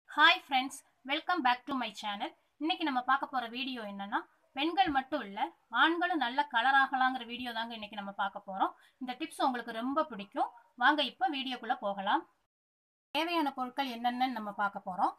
hi friends welcome back to my channel இன்னைக்கு நம்ம பார்க்க போகிற வீடியோ என்னன்னா பெண்கள் மட்டும் இல்லை ஆண்களும் நல்ல கலர் ஆகலாங்கிற வீடியோ தாங்க இன்னைக்கு நம்ம பார்க்க போகிறோம் இந்த டிப்ஸ் உங்களுக்கு ரொம்ப பிடிக்கும் வாங்க இப்போ வீடியோக்குள்ளே போகலாம் தேவையான பொருட்கள் என்னென்னு நம்ம பார்க்க போகிறோம்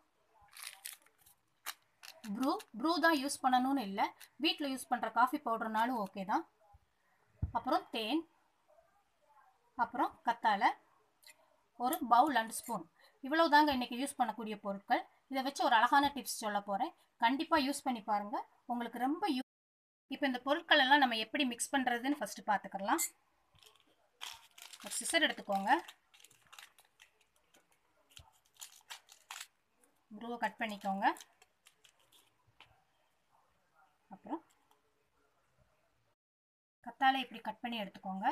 ப்ரூ ப்ரூ தான் யூஸ் பண்ணணும்னு இல்லை வீட்டில் யூஸ் பண்ணுற காஃபி பவுடர்னாலும் ஓகே தான் அப்புறம் தேன் அப்புறம் கத்தாழை ஒரு பவுல் அண்ட் ஸ்பூன் இவ்வளவு தாங்க இன்றைக்கி யூஸ் பண்ணக்கூடிய பொருட்கள் இதை வச்சு ஒரு அழகான டிப்ஸ் சொல்ல போகிறேன் கண்டிப்பாக யூஸ் பண்ணி பாருங்கள் உங்களுக்கு ரொம்ப யூ இப்போ இந்த பொருட்கள் எல்லாம் நம்ம எப்படி மிக்ஸ் பண்ணுறதுன்னு ஃபஸ்ட்டு பார்த்துக்கலாம் ஒரு சிசர் எடுத்துக்கோங்க ப்ரூவை கட் பண்ணிக்கோங்க அப்புறம் கத்தாழை இப்படி கட் பண்ணி எடுத்துக்கோங்க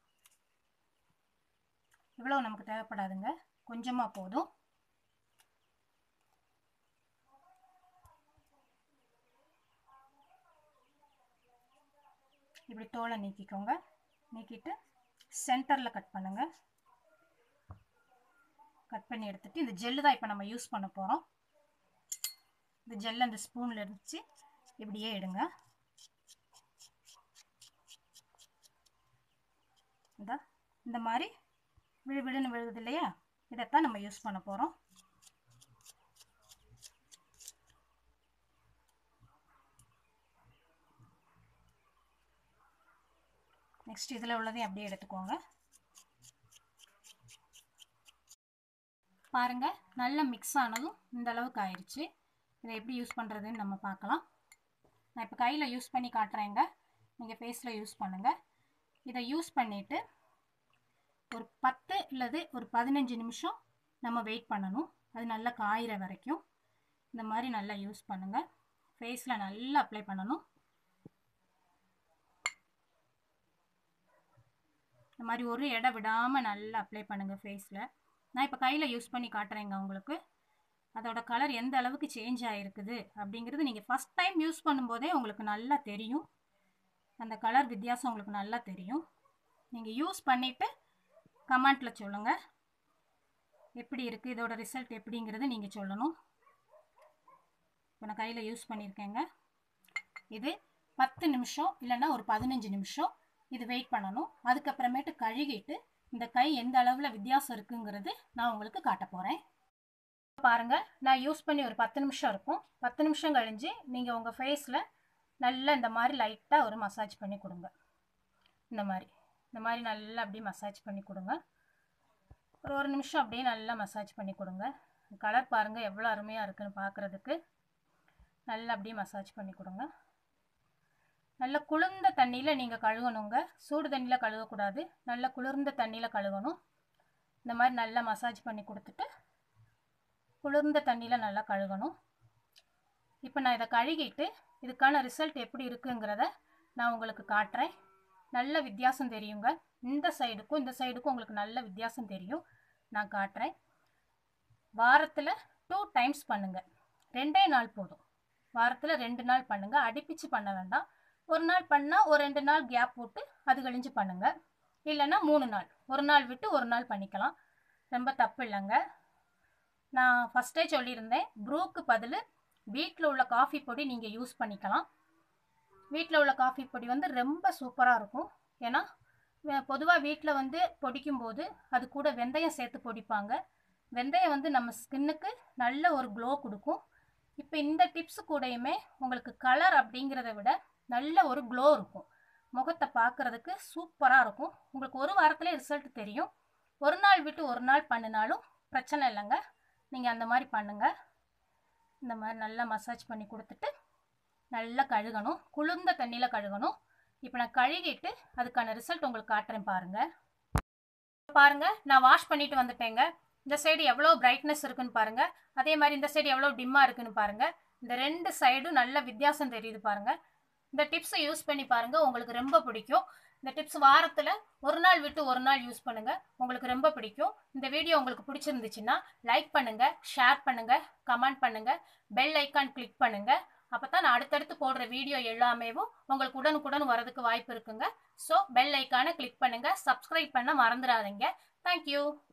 இவ்வளோ நமக்கு தேவைப்படாதுங்க கொஞ்சமாக போதும் இப்படி தோலை நீக்கிக்கோங்க நீக்கிட்டு சென்டரில் கட் பண்ணுங்க கட் பண்ணி எடுத்துட்டு இந்த ஜெல்லு தான் இப்போ நம்ம யூஸ் பண்ண போகிறோம் இந்த ஜெல்லை அந்த ஸ்பூனில் இருந்துச்சு இப்படியே எடுங்க இந்த இந்த மாதிரி விழு விழுன்னு விழுகுது இல்லையா இதைத்தான் நம்ம யூஸ் பண்ண போகிறோம் நெக்ஸ்ட் இதில் உள்ளதையும் அப்படியே எடுத்துக்கோங்க பாருங்க நல்லா மிக்ஸ் ஆனதும் இந்த அளவுக்கு ஆயிடுச்சு இதை எப்படி யூஸ் பண்ணுறதுன்னு நம்ம பார்க்கலாம் நான் இப்போ கையில் யூஸ் பண்ணி காட்டுறேங்க நீங்கள் ஃபேஸில் யூஸ் பண்ணுங்கள் இதை யூஸ் பண்ணிவிட்டு ஒரு பத்து இல்லது ஒரு பதினஞ்சு நிமிஷம் நம்ம வெயிட் பண்ணணும் அது நல்லா காயிற வரைக்கும் இந்த மாதிரி நல்லா யூஸ் பண்ணுங்கள் ஃபேஸில் நல்லா அப்ளை பண்ணணும் இந்த மாதிரி ஒரு இடம் விடாமல் நல்லா அப்ளை பண்ணுங்கள் ஃபேஸில் நான் இப்போ கையில் யூஸ் பண்ணி காட்டுறேங்க உங்களுக்கு அதோட கலர் எந்த அளவுக்கு சேஞ்ச் ஆகிருக்குது அப்படிங்கிறது நீங்கள் ஃபஸ்ட் டைம் யூஸ் பண்ணும்போதே உங்களுக்கு நல்லா தெரியும் அந்த கலர் வித்தியாசம் உங்களுக்கு நல்லா தெரியும் நீங்கள் யூஸ் பண்ணிவிட்டு கமெண்ட்டில் சொல்லுங்கள் எப்படி இருக்குது இதோட ரிசல்ட் எப்படிங்கிறது நீங்கள் சொல்லணும் இப்போ நான் கையில் யூஸ் பண்ணியிருக்கேங்க இது பத்து நிமிஷம் இல்லைன்னா ஒரு பதினஞ்சு நிமிஷம் இது வெயிட் பண்ணணும் அதுக்கப்புறமேட்டு கழுகிட்டு இந்த கை எந்த அளவில் வித்தியாசம் இருக்குங்கிறது நான் உங்களுக்கு காட்ட போகிறேன் பாருங்கள் நான் யூஸ் பண்ணி ஒரு பத்து நிமிஷம் இருக்கும் பத்து நிமிஷம் கழிஞ்சு நீங்கள் உங்கள் ஃபேஸில் நல்லா இந்த மாதிரி லைட்டாக ஒரு மசாஜ் பண்ணி கொடுங்க இந்த மாதிரி இந்த மாதிரி நல்லா அப்படியே மசாஜ் பண்ணி கொடுங்க ஒரு ஒரு நிமிஷம் அப்படியே நல்லா மசாஜ் பண்ணி கொடுங்க கலர் பாருங்கள் எவ்வளோ அருமையாக இருக்குன்னு பார்க்குறதுக்கு நல்லா அப்படியே மசாஜ் பண்ணி கொடுங்க நல்ல குளிர்ந்த தண்ணியில் நீங்கள் கழுவணுங்க சூடு தண்ணியில் கழுவக்கூடாது நல்ல குளிர்ந்த தண்ணியில் கழுவணும் இந்த மாதிரி நல்லா மசாஜ் பண்ணி கொடுத்துட்டு குளிர்ந்த தண்ணியில் நல்லா கழுவணும் இப்போ நான் இதை கழுகிட்டு இதுக்கான ரிசல்ட் எப்படி இருக்குங்கிறத நான் உங்களுக்கு காட்டுறேன் நல்ல வித்தியாசம் தெரியுங்க இந்த சைடுக்கும் இந்த சைடுக்கும் உங்களுக்கு நல்ல வித்தியாசம் தெரியும் நான் காட்டுறேன் வாரத்தில் டூ டைம்ஸ் பண்ணுங்கள் ரெண்டே நாள் போதும் வாரத்தில் ரெண்டு நாள் பண்ணுங்கள் அடிப்பிச்சு பண்ண வேண்டாம் ஒரு நாள் பண்ணால் ஒரு ரெண்டு நாள் கேப் போட்டு அது கழிஞ்சு பண்ணுங்கள் இல்லைன்னா மூணு நாள் ஒரு நாள் விட்டு ஒரு நாள் பண்ணிக்கலாம் ரொம்ப தப்பு இல்லைங்க நான் ஃபஸ்ட்டே சொல்லியிருந்தேன் ப்ரூக்கு பதில் வீட்டில் உள்ள காஃபி பொடி நீங்கள் யூஸ் பண்ணிக்கலாம் வீட்டில் உள்ள காஃபி பொடி வந்து ரொம்ப சூப்பராக இருக்கும் ஏன்னா பொதுவாக வீட்டில் வந்து பொடிக்கும்போது அது கூட வெந்தயம் சேர்த்து பொடிப்பாங்க வெந்தயம் வந்து நம்ம ஸ்கின்னுக்கு நல்ல ஒரு க்ளோ கொடுக்கும் இப்போ இந்த டிப்ஸு கூடயுமே உங்களுக்கு கலர் அப்படிங்கிறத விட நல்ல ஒரு க்ளோ இருக்கும் முகத்தை பார்க்குறதுக்கு சூப்பராக இருக்கும் உங்களுக்கு ஒரு வாரத்திலே ரிசல்ட் தெரியும் ஒரு நாள் விட்டு ஒரு நாள் பண்ணினாலும் பிரச்சனை இல்லைங்க நீங்கள் அந்த மாதிரி பண்ணுங்கள் இந்த மாதிரி நல்லா மசாஜ் பண்ணி கொடுத்துட்டு நல்லா கழுகணும் குளிர்ந்த தண்ணியில் கழுகணும் இப்போ நான் கழுகிட்டு அதுக்கான ரிசல்ட் உங்களுக்கு காட்டுறேன் பாருங்கள் பாருங்கள் நான் வாஷ் பண்ணிட்டு வந்துட்டேங்க இந்த சைடு எவ்வளோ பிரைட்னஸ் இருக்குன்னு பாருங்கள் அதே மாதிரி இந்த சைடு எவ்வளோ டிம்மாக இருக்குன்னு பாருங்கள் இந்த ரெண்டு சைடும் நல்ல வித்தியாசம் தெரியுது பாருங்கள் இந்த டிப்ஸை யூஸ் பண்ணி பாருங்கள் உங்களுக்கு ரொம்ப பிடிக்கும் இந்த டிப்ஸ் வாரத்தில் ஒரு நாள் விட்டு ஒரு நாள் யூஸ் பண்ணுங்கள் உங்களுக்கு ரொம்ப பிடிக்கும் இந்த வீடியோ உங்களுக்கு பிடிச்சிருந்துச்சுன்னா லைக் பண்ணுங்கள் ஷேர் பண்ணுங்கள் கமெண்ட் பண்ணுங்கள் பெல் ஐக்கான் கிளிக் பண்ணுங்கள் அப்போ தான் நான் அடுத்தடுத்து போடுற வீடியோ எல்லாமேவும் உங்களுக்கு உடனுக்குடன் வரதுக்கு வாய்ப்பு இருக்குங்க ஸோ பெல் ஐக்கானை கிளிக் பண்ணுங்கள் சப்ஸ்கிரைப் பண்ண மறந்துடாதீங்க தேங்க்யூ